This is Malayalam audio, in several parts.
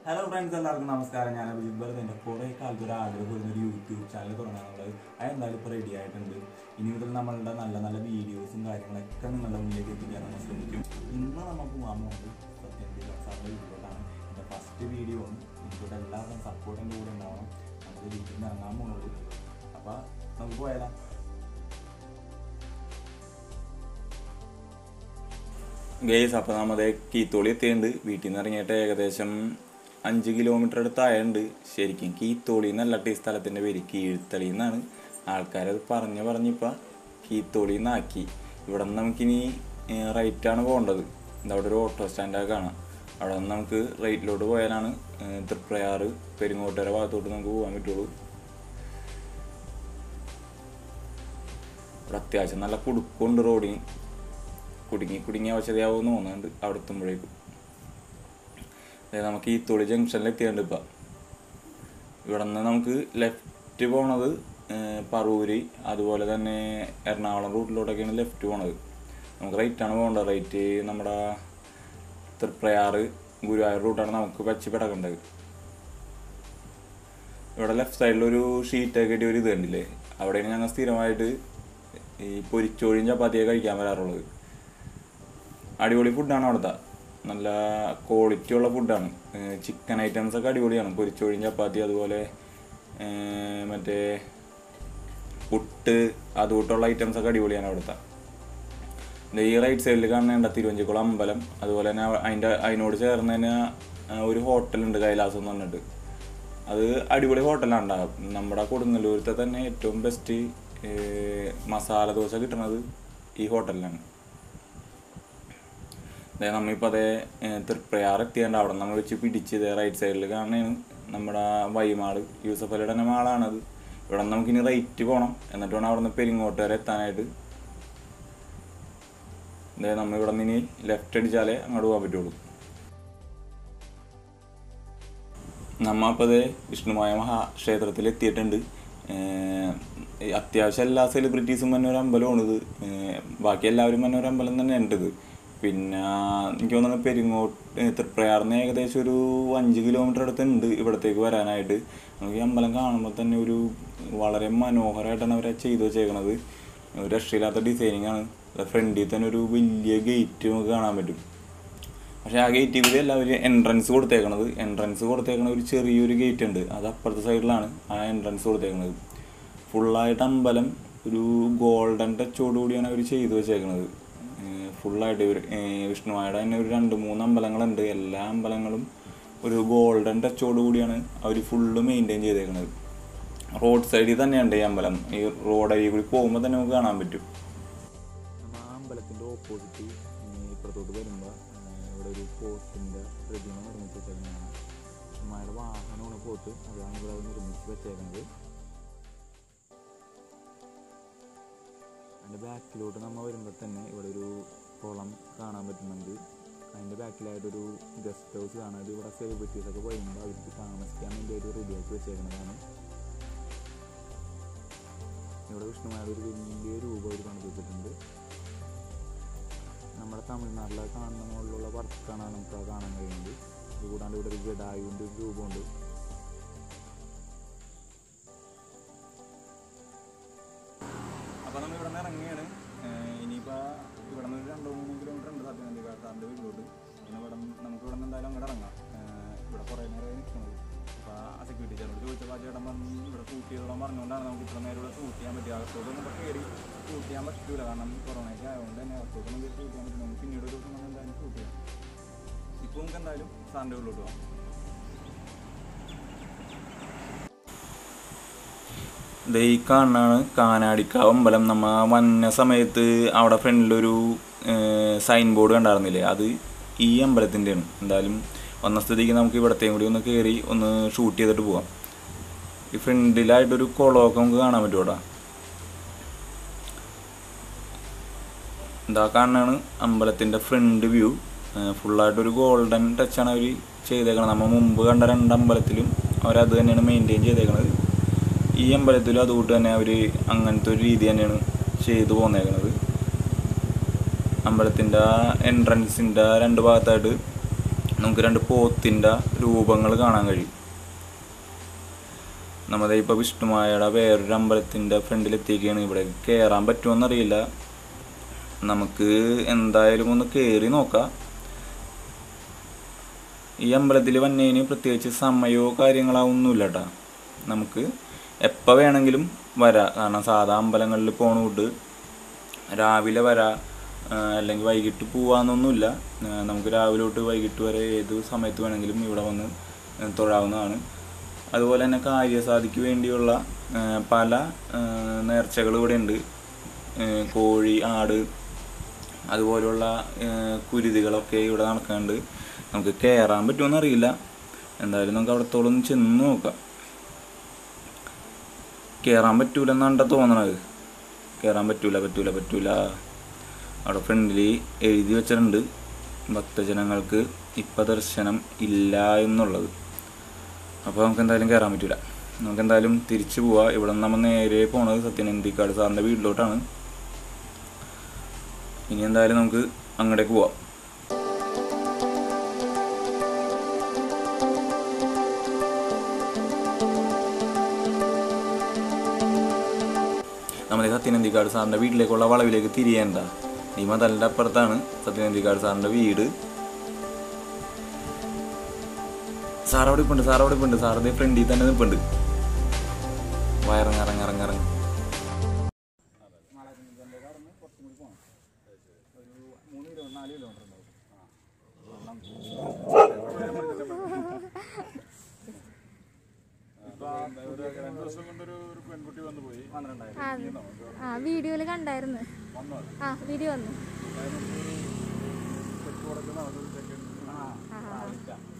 ഹലോ ഫ്രണ്ട്സ് എല്ലാവർക്കും നമസ്കാരം ഞാൻ അഭിജിത് ഭരത് എൻ്റെ കുറേ കാലത്ത് ഒരു ആഗ്രഹം വരുന്ന ഒരു യൂട്യൂബ് ചാനൽ തുടങ്ങാനുള്ളത് അത് എന്തായാലും ഇപ്പോൾ റെഡി ആയിട്ടുണ്ട് ഇനി മുതൽ നമ്മളുടെ നല്ല നല്ല വീഡിയോസും കാര്യങ്ങളൊക്കെ നിങ്ങളുടെ മുന്നിലേക്ക് എത്തിക്കാൻ നമ്മൾ ശ്രമിക്കും ഇന്ന് നമുക്ക് പോകാൻ പോകുന്നത് സത്യം സാറിൻ്റെ വീഡിയോയിലാണ് എൻ്റെ ഫസ്റ്റ് വീഡിയോ ആണ് എനിക്കൂടെ എല്ലാവരും സപ്പോർട്ട് എൻ്റെ കൂടെ ഉണ്ടാവണം നമുക്ക് വീട്ടിൽ നിന്ന് ഇറങ്ങാൻ പോകുന്നുള്ളൂ അപ്പോൾ നമുക്ക് പോയാലോ ഗേസ് അപ്പോൾ നമ്മുടെ കീത്തോളി എത്തിയിട്ടുണ്ട് വീട്ടിൽ നിന്ന് ഇറങ്ങിയിട്ട് ഏകദേശം അഞ്ച് കിലോമീറ്റർ അടുത്തായുണ്ട് ശരിക്കും കീത്തോളി എന്നല്ല ഈ സ്ഥലത്തിൻ്റെ പേര് കീഴ്ത്തളി എന്നാണ് ആൾക്കാരത് പറഞ്ഞ് പറഞ്ഞിപ്പോൾ കീത്തോളി എന്നാക്കി ഇവിടെ നിന്ന് നമുക്കിനി റൈറ്റാണ് പോകേണ്ടത് ഇത് അവിടെ ഒരു ഓട്ടോ സ്റ്റാൻഡൊക്കെ കാണാം അവിടെ നിന്ന് നമുക്ക് റൈറ്റിലോട്ട് പോയാലാണ് ഏഹ്, തൃപ്രയാറ് പെരുങ്ങോട്ടുകര ഭാഗത്തോട്ട് നമുക്ക് പോകാൻ പറ്റുള്ളൂ ഇവിടെ അത്യാവശ്യം നല്ല കുടുക്കുണ്ട് റോഡിന് കുടുങ്ങി കുടുങ്ങി അവശതയാവുമെന്ന് തോന്നുന്നുണ്ട് അവിടെ എത്തുമ്പോഴേക്കും അതായത് നമുക്ക് ഈ തുളി ജംഗ്ഷനിൽ എത്തിയുണ്ട് ഇപ്പം ഇവിടെ നിന്ന് നമുക്ക് ലെഫ്റ്റ് പോണത് ഏഹ്, പറവൂര് അതുപോലെ തന്നെ എറണാകുളം റൂട്ടിലോട്ടൊക്കെയാണ് ലെഫ്റ്റ് പോണത് നമുക്ക് റൈറ്റാണ് പോകേണ്ടത് റൈറ്റ് നമ്മുടെ തൃപ്രയാറ് ഗുരുവായൂർ റൂട്ടാണ് നമുക്ക് പച്ചി കിടക്കേണ്ടത് ഇവിടെ ലെഫ്റ്റ് സൈഡിൽ ഒരു ഷീറ്റൊക്കെ കെട്ടിയ ഒരു ഇത് കണ്ടില്ലേ അവിടെയാണ് ഞങ്ങൾ സ്ഥിരമായിട്ട് ഈ പൊരിച്ചോഴിയും ചപ്പാത്തിയൊക്കെ കഴിക്കാൻ വരാറുള്ളത് അടിപൊളി ഫുഡാണ് അവിടുത്തെ നല്ല ക്വാളിറ്റി ഉള്ള ഫുഡാണ് ചിക്കൻ ഐറ്റംസ് ഒക്കെ അടിപൊളിയാണ് പൊരിച്ചോഴിയും ചപ്പാത്തി അതുപോലെ ഏഹ് മറ്റേ പുട്ട് അതുകൂട്ടുള്ള ഐറ്റംസ് ഒക്കെ അടിപൊളിയാണ് അവിടുത്തെ ദേ ഈ റൈറ്റ് സൈഡിൽ കാണുന്നുണ്ട് തിരുവഞ്ചിക്കുളം അമ്പലം അതുപോലെ തന്നെ അതിൻ്റെ അതിനോട് ചേർന്ന് തന്നെ ആ, ഒരു ഹോട്ടലുണ്ട് കൈലാസം എന്ന് പറഞ്ഞിട്ട് അത് അടിപൊളി ഹോട്ടലാണ് ഉണ്ടാകും നമ്മുടെ കൊടുങ്ങല്ലൂരത്തെ തന്നെ ഏറ്റവും ബെസ്റ്റ് മസാല ദോശ കിട്ടുന്നത് ഈ ഹോട്ടലിലാണ് അതെ നമ്മളിപ്പോൾ അതേ തൃപ്രയാർ എത്തിയാണ്ട് അവിടെ നമ്മൾ വെച്ച് പിടിച്ച് ഇതേ റൈറ്റ് സൈഡിൽ കാണുന്നതാണ് നമ്മുടെ വൈമാട് യൂസഫ് അലിയുടെ തന്നെ മാളാണത് ഇവിടെ നിന്ന് നമുക്കിനി റൈറ്റ് പോകണം എന്നിട്ട് വേണം അവിടെ നിന്ന് പെരിങ്ങോട്ട് വരെ എത്താനായിട്ട് അതായത് നമ്മൾ ഇവിടെ നിന്ന് ഇനി ലെഫ്റ്റ് അടിച്ചാലേ അങ്ങോട്ട് പോകാൻ പറ്റുള്ളൂ നമ്മ അപ്പോൾ അതേ വിഷ്ണുമായ മഹാക്ഷേത്രത്തിൽ എത്തിയിട്ടുണ്ട് ഏഹ് അത്യാവശ്യം എല്ലാ സെലിബ്രിറ്റീസും തന്നെ ഒരു അമ്പലമാണ് ഇത് ഏഹ് ബാക്കി എല്ലാവരും തന്നെ ഒരു അമ്പലം തന്നെ ഉണ്ട് ഇത് പിന്നെ എനിക്ക് തോന്നുന്നു പെരിങ്ങോട്ട് ഏഹ് തൃപ്രയാറിന് ഏകദേശം ഒരു അഞ്ച് കിലോമീറ്റർ അടുത്തുണ്ട് ഇവിടത്തേക്ക് വരാനായിട്ട് നമുക്ക് ഈ അമ്പലം കാണുമ്പോൾ തന്നെ ഒരു വളരെ മനോഹരമായിട്ടാണ് അവരെ ചെയ്തു വെച്ചേക്കണത് ഒരു രക്ഷയില്ലാത്ത ഡിസൈനിങ് ആണ് ഫ്രണ്ടിൽ തന്നെ ഒരു വലിയ ഗേറ്റ് നമുക്ക് കാണാൻ പറ്റും പക്ഷേ ആ ഗേറ്റ് കൂടി അല്ല ഒരു എൻട്രൻസ് കൊടുത്തേക്കണത് എൻട്രൻസ് കൊടുത്തേക്കണ ഒരു ചെറിയൊരു ഗേറ്റ് ഉണ്ട് അത് അപ്പുറത്തെ സൈഡിലാണ് ആ എൻട്രൻസ് കൊടുത്തേക്കണത് ഫുള്ളായിട്ട് അമ്പലം ഒരു ഗോൾഡൻ ടച്ചോട് കൂടിയാണ് അവർ ചെയ്തു വെച്ചേക്കണത് ഫുള്ളായിട്ട് ഇവർ വിഷ്ണുവായുടെ തന്നെ ഒരു രണ്ട് മൂന്ന് അമ്പലങ്ങളുണ്ട് എല്ലാ അമ്പലങ്ങളും ഒരു ഗോൾഡൻ ടച്ചോട് കൂടിയാണ് അവർ ഫുള്ള് മെയിൻറ്റെയിൻ ചെയ്തേക്കണത് റോഡ് സൈഡിൽ തന്നെയുണ്ട് ഈ അമ്പലം ഈ റോഡ് അരികിൽ കൂടി പോകുമ്പോൾ തന്നെ നമുക്ക് കാണാൻ പറ്റും നമ്മൾ ആ അമ്പലത്തിൻ്റെ ഓപ്പോസിറ്റ് ഇപ്പുറത്തോട്ട് വരുമ്പോൾ ഇവിടെ ഒരു പോത്തിൻ്റെ പ്രതിമ നിർമ്മിച്ച് വെച്ചേക്കുന്നതാണ് ഉമ്മയുടെ വാഹനമാണ് പോത്ത് അതാണ് ഇവിടെ നിർമ്മിച്ച് വെച്ചേക്കുന്നത് അതിൻ്റെ ബാക്കിലോട്ട് നമ്മൾ വരുമ്പോൾ തന്നെ ഇവിടെ ഒരു കുളം കാണാൻ പറ്റുന്നുണ്ട് അതിൻ്റെ ബാക്കിലായിട്ടൊരു ഗസ്റ്റ് ഹൗസ് കാണാൻ ഇത് ഇവിടെ സെലിബ്രിറ്റീസൊക്കെ വരുമ്പോൾ അവർക്ക് താമസിക്കാൻ വേണ്ടിയിട്ട് റെഡിയാക്കി വെച്ചേക്കുന്നതാണ് ഇവിടെ വിഷ്ണുമാരുടെ ഒരു വലിയ രൂപം അവർ പണിത് വെച്ചിട്ടുണ്ട് നമ്മുടെ തമിഴ്നാട്ടിലെ കാണുന്ന മുകളിലുള്ള വർക്കാണ് നമുക്ക് ആ കാണാൻ കഴിയുന്നത് ഇത് കൂടാണ്ട് ഇവിടെ ഒരു ജഡായുവിൻ്റെ ഒരു രൂപമുണ്ട് അപ്പോൾ നമ്മൾ ഇവിടെ നിന്ന് ഇറങ്ങിയാണ് ഇനിയിപ്പോൾ ഇവിടെ നിന്ന് ഒരു രണ്ടോ മൂന്നോ കിലോമീറ്റർ ഉണ്ട് സത്യം സാറിൻ്റെ വീട്ടിലോട്ട് പിന്നെ ഇവിടെ നിന്ന് നമുക്ക് ഇവിടെ നിന്ന് എന്തായാലും അങ്ങോട്ട് ഇറങ്ങാം ഏഹ് ഇവിടെ കുറേ നേരം നിൽക്കുന്നത് അപ്പോൾ ആ സെക്യൂരിറ്റി ചേട്ടനോട് ചോദിച്ചപ്പോൾ ആ ചേട്ടൻ പറഞ്ഞ് ഇവിടെ ഷൂട്ട് ചെയ്തോളാൻ പറഞ്ഞുകൊണ്ടാണ് നമുക്ക് ഇത്ര നേരം ഇവിടെ ഷൂട്ട് ചെയ്യാൻ പറ്റുക അകത്തോട്ടൊന്നും ഇപ്പോൾ കയറി ഷൂട്ട് ചെയ്യാൻ പറ്റില്ല കാരണം കൊറോണയ്ക്ക് ആയതുകൊണ്ട് തന്നെ അകത്തോട്ടൊന്നും കയറി ഷൂട്ട് ചെയ്യാൻ പറ്റില്ല നമുക്ക് പിന്നീട് ഒരു ദിവസം നമ്മൾ എന്തായാലും ഷൂട്ട് ചെയ്യാം ഇപ്പോൾ നമുക്ക് എന്തായാലും സാറിൻ്റെ വീട്ടിലോട്ട് പോകാം ദേ ഈ കാണാണ് കാനാടിക്കാവ് അമ്പലം നമ്മ വന്ന സമയത്ത് അവിടെ ഫ്രണ്ടിലൊരു സൈൻ ബോർഡ് കണ്ടായിരുന്നില്ലേ അത് ഈ അമ്പലത്തിൻ്റെയാണ് എന്തായാലും വന്ന സ്ഥിതിക്ക് നമുക്ക് ഇവിടത്തെയും കൂടി ഒന്ന് കയറി ഒന്ന് ഷൂട്ട് ചെയ്തിട്ട് പോവാം ഈ ഫ്രണ്ടിലായിട്ടൊരു കുളമൊക്കെ നമുക്ക് കാണാൻ പറ്റും ഇവിടെ എന്താ കാണാണ് അമ്പലത്തിൻ്റെ ഫ്രണ്ട് വ്യൂ ഫുള്ളായിട്ടൊരു ഗോൾഡൻ ടച്ചാണ് അവർ ചെയ്തേക്കണത് നമ്മൾ മുമ്പ് കണ്ട രണ്ട് അമ്പലത്തിലും അവരത് തന്നെയാണ് മെയിൻറ്റെയിൻ ചെയ്തേക്കണത് ഈ അമ്പലത്തിലും അതുകൊണ്ട് തന്നെ അവർ അങ്ങനത്തെ ഒരു രീതി തന്നെയാണ് ചെയ്തു പോന്നേക്കണത് അമ്പലത്തിൻ്റെ എൻട്രൻസിൻ്റെ രണ്ട് ഭാഗത്തായിട്ട് നമുക്ക് രണ്ട് പോത്തിൻ്റെ രൂപങ്ങൾ കാണാൻ കഴിയും നമ്മുടെ ഇപ്പോൾ വിഷ്ണുമായയുടെ വേറൊരു അമ്പലത്തിൻ്റെ ഫ്രണ്ടിലെത്തിയിരിക്കുകയാണ് ഇവിടെ കയറാൻ പറ്റുമോയെന്നറിയില്ല നമുക്ക് എന്തായാലും ഒന്ന് കയറി നോക്കാം ഈ അമ്പലത്തിൽ വന്നതിന് പ്രത്യേകിച്ച് സമയമോ കാര്യങ്ങളോ ഒന്നുമില്ല കേട്ടോ നമുക്ക് എപ്പോൾ വേണമെങ്കിലും വരാം കാരണം സാധാ അമ്പലങ്ങളിൽ പോണ കൊണ്ട് രാവിലെ വരാം ആ, അല്ലെങ്കിൽ വൈകിട്ട് പോവാന്നൊന്നുമില്ല ആ, നമുക്ക് രാവിലെ തൊട്ട് വൈകിട്ട് വരെ ഏത് സമയത്ത് വേണമെങ്കിലും ഇവിടെ വന്ന് തൊഴാവുന്നതാണ് അതുപോലെ തന്നെ കാര്യസാധിക്ക് വേണ്ടിയുള്ള ആ, പല നേർച്ചകൾ ഇവിടെ ഉണ്ട് കോഴി ആട് അതുപോലുള്ള ആ, കുരുതികളൊക്കെ ഇവിടെ നടക്കുന്നുണ്ട് നമുക്ക് കയറാൻ പറ്റുമെന്ന് അറിയില്ല എന്തായാലും നമുക്ക് അവിടത്തോളം ചെന്ന് നോക്കാം കയറാൻ പറ്റൂലെന്നാണ് തോന്നണത് കയറാൻ പറ്റൂല പറ്റൂല പറ്റൂല അവിടെ ഫ്രണ്ടിൽ എഴുതി വെച്ചിട്ടുണ്ട് ഭക്തജനങ്ങൾക്ക് ഇപ്പം ദർശനം ഇല്ല എന്നുള്ളത് അപ്പോൾ നമുക്ക് എന്തായാലും കയറാൻ പറ്റൂല നമുക്ക് എന്തായാലും തിരിച്ചു പോവാം ഇവിടെ നിന്ന് നമ്മൾ നേരെ പോണത് സത്യനന്ദിക്കാട് സാറിൻ്റെ വീട്ടിലോട്ടാണ് ഇനി എന്തായാലും നമുക്ക് അങ്ങോട്ടേക്ക് പോവാം നമ്മുടെ സത്യനന്ദിക്കാട് സാറിൻ്റെ വീട്ടിലേക്കുള്ള വളവിലേക്ക് തിരിയേണ്ട ഈ മതലിൻ്റെ അപ്പുറത്താണ് സത്യനന്ദിക്കാട് സാറിൻ്റെ വീട് സാർ അവിടെ ഇപ്പുണ്ട് സാർ അവിടെ ഇപ്പുണ്ട് സാറിൻ്റെ ഫ്രണ്ടിൽ തന്നെ നിൽപ്പുണ്ട് വയറങ്ങ് ഇറങ്ങ് ഇറങ്ങ് ഇറങ്ങ് ആ ആ വീഡിയോയിൽ കണ്ടായിരുന്നു ആ വീഡിയോ വന്നു ആ, ആ, ആ.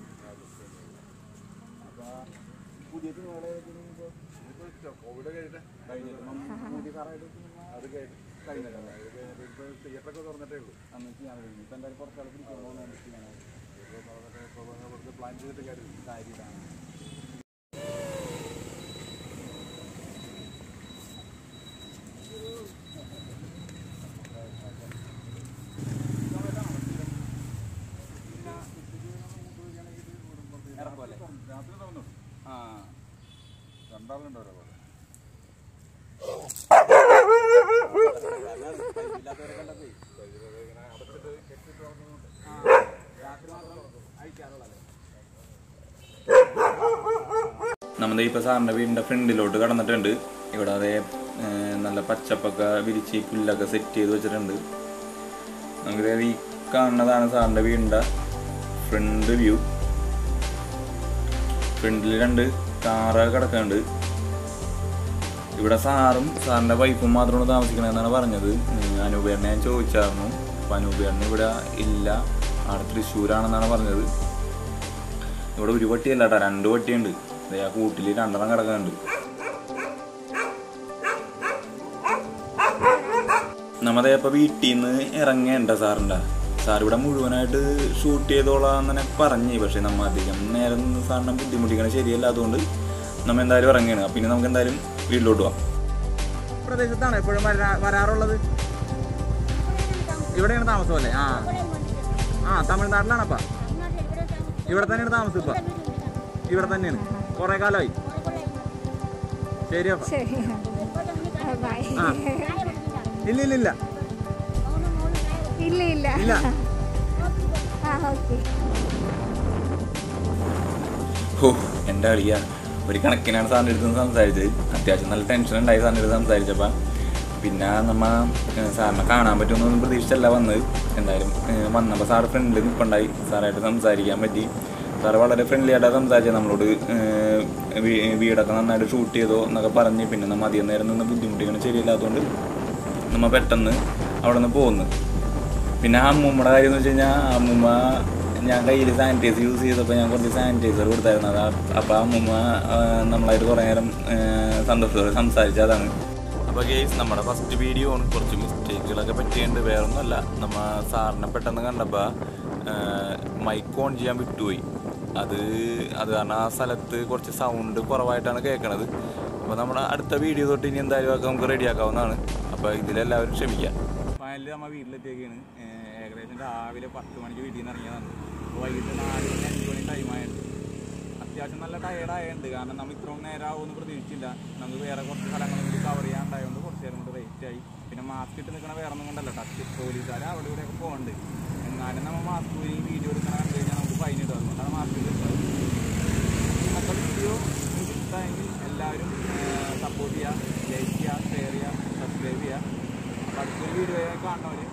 നമ്മുടെ ഇപ്പോൾ സാറിൻ്റെ വീടിൻ്റെ ഫ്രണ്ടിലോട്ട് കടന്നിട്ടുണ്ട് ഇവിടെ അതേ ഏർ, നല്ല പച്ചപ്പൊക്കെ വിരിച്ച് പുല്ലൊക്കെ സെറ്റ് ചെയ്ത് വെച്ചിട്ടുണ്ട് നമുക്കിത് ഈ കാണുന്നതാണ് സാറിൻ്റെ വീടിൻ്റെ ഫ്രണ്ട് വ്യൂ ഫ്രണ്ടിൽ രണ്ട് കാറ് കിടക്കുന്നുണ്ട് ഇവിടെ സാറും സാറിൻ്റെ വൈഫും മാത്രമാണ് താമസിക്കണതെന്നാണ് പറഞ്ഞത് ഉം, അനൂപേട്ടനെ ഞാൻ ചോദിച്ചായിരുന്നു അപ്പം അനൂപേട്ടന് ഇവിടെ ഇല്ല ആടെ തൃശ്ശൂരാണെന്നാണ് പറഞ്ഞത് ഇവിടെ ഒരു പട്ടിയല്ല കേട്ടോ രണ്ട് പട്ടിയുണ്ട് ദേ ആ കൂട്ടിൽ രണ്ടെണ്ണം കിടക്കുന്നുണ്ട് നമ്മതേ ഇപ്പൊ വീട്ടിൽ നിന്ന് ഇറങ്ങേണ്ട സാറിൻ്റെ സാർ ഇവിടെ മുഴുവനായിട്ട് ഷൂട്ട് ചെയ്തോളാം തന്നെ പറഞ്ഞ് പക്ഷെ നമ്മ അധികം നേരം നിന്ന് സാറിനെ ബുദ്ധിമുട്ടിക്കണ ശരിയല്ല അതുകൊണ്ട് നമ്മ എന്തായാലും ഇറങ്ങുകയാണ് അപ്പം ഇനി നമുക്ക് എന്തായാലും വീട്ടിലോട്ട് പോവാം പ്രദേശത്താണ് എപ്പോഴും വരാ വരാറുള്ളത് ഇവിടെയാണ് താമസം അല്ലേ ആ ആ തമിഴ്നാട്ടിലാണപ്പാ ഇവിടെ തന്നെയാണ് താമസം ഇപ്പൊ ഇവിടെ തന്നെയാണ് കുറെ കാലമായി ശരി അപ്പ ശരി ബൈ ആ. ഇല്ല ഇല്ല ഇല്ല ഇല്ല ഇല്ല ഇല്ല ആ ഓക്കെ ഹോ എൻ്റെ അളിയ ഒരു കണക്കിനാണ് സാറിൻ്റെ അടുത്ത് നിന്ന് സംസാരിച്ചത് അത്യാവശ്യം നല്ല ടെൻഷൻ ഉണ്ടായി സാറിൻ്റെ അടുത്ത് സംസാരിച്ചപ്പോൾ പിന്നെ നമ്മ ഏഹ്, സാറിനെ കാണാൻ പറ്റുമെന്നൊന്നും പ്രതീക്ഷിച്ചല്ല വന്നത് എന്തായാലും ഏഹ്, വന്നപ്പോൾ സാറ് ഫ്രണ്ടിൽ നിൽപ്പുണ്ടായി സാറായിട്ട് സംസാരിക്കാൻ പറ്റി സാറ് വളരെ ഫ്രണ്ട്ലി ആയിട്ടാണ് സംസാരിച്ചത് നമ്മളോട് ഏഹ്, വീ- വീടൊക്കെ നന്നായിട്ട് ഷൂട്ട് ചെയ്തോ എന്നൊക്കെ പറഞ്ഞ് പിന്നെ നമ്മൾ അധികം നേരം നിന്ന് ബുദ്ധിമുട്ടിക്കണം ശരിയല്ലാത്തതുകൊണ്ട് നമ്മൾ പെട്ടെന്ന് അവിടെ നിന്ന് പോകുന്നു പിന്നെ ആ അമ്മൂമ്മയുടെ കാര്യം എന്ന് വെച്ച് കഴിഞ്ഞാൽ അമ്മൂമ്മ ഞാൻ കയ്യിൽ സാനിറ്റൈസർ യൂസ് ചെയ്തപ്പോൾ ഞാൻ കുറച്ച് സാനിറ്റൈസർ കൊടുത്തായിരുന്നു അത് അപ്പോൾ ആ അമ്മൂമ്മ ആ, നമ്മളായിട്ട് കുറേ നേരം ആ, സന്തോഷത്തോടെ സംസാരിച്ചതാണ് അപ്പോൾ കേസ് നമ്മുടെ ഫസ്റ്റ് വീഡിയോ ആണ് കുറച്ച് മിസ്റ്റേക്കുകളൊക്കെ പറ്റിയുണ്ട് വേറെ ഒന്നുമല്ല നമ്മ സാറിനെ പെട്ടെന്ന് കണ്ടപ്പോൾ മൈക്ക് ഓൺ ചെയ്യാൻ വിട്ടുപോയി അത് അത് കാരണം ആ സ്ഥലത്ത് കുറച്ച് സൗണ്ട് കുറവായിട്ടാണ് കേൾക്കണത് അപ്പോൾ നമ്മുടെ അടുത്ത വീഡിയോ തൊട്ട് ഇനി എന്തായാലും ഒക്കെ നമുക്ക് റെഡിയാക്കാവുന്നതാണ് അപ്പോൾ ഇതിലെല്ലാവരും ക്ഷമിക്കാം ഫൈനലി നമ്മൾ വീട്ടിലെത്തിയൊക്കെയാണ് ഏകദേശം രാവിലെ പത്ത് മണിക്ക് വീട്ടിൽ നിന്ന് ഇറങ്ങിയതാണ് വൈകിട്ട് നാല് മണി അഞ്ച് മണി ടൈമായുണ്ട് അത്യാവശ്യം നല്ല ടയേർഡായുണ്ട് കാരണം നമ്മൾ ഇത്രയും നേരം ആവുമെന്ന് പ്രതീക്ഷിച്ചില്ല നമുക്ക് വേറെ കുറച്ച് സ്ഥലങ്ങളും കൂടി കവർ ചെയ്യാണ്ടായതുകൊണ്ട് കുറച്ച് നേരം കൊണ്ട് വെയിറ്റ് ആയി പിന്നെ മാസ്ക് ഇട്ട് നിൽക്കണ വേറെ ഒന്നും കൊണ്ടല്ല ടച്ച് പോലീസുകാർ അവിടെ ഇവിടെയൊക്കെ പോകുന്നുണ്ട് എന്നാലും നമ്മൾ മാസ്ക് പോയി വീഡിയോ എടുക്കണ കണ്ടു കഴിഞ്ഞാൽ നമുക്ക് ഫൈൻ ഇടും അതുകൊണ്ടാണ് മാസ്ക് ഇട്ടത് ഇന്നത്തെ വീഡിയോ നിങ്ങൾക്ക് ഇഷ്ടമായെങ്കിൽ എല്ലാവരും സപ്പോർട്ട് ചെയ്യുക ലൈക്ക് ചെയ്യുക ഷെയർ ചെയ്യുക സബ്സ്ക്രൈബ് ചെയ്യുക അപ്പോൾ അടുത്തൊരു വീഡിയോ കാണുന്നവർ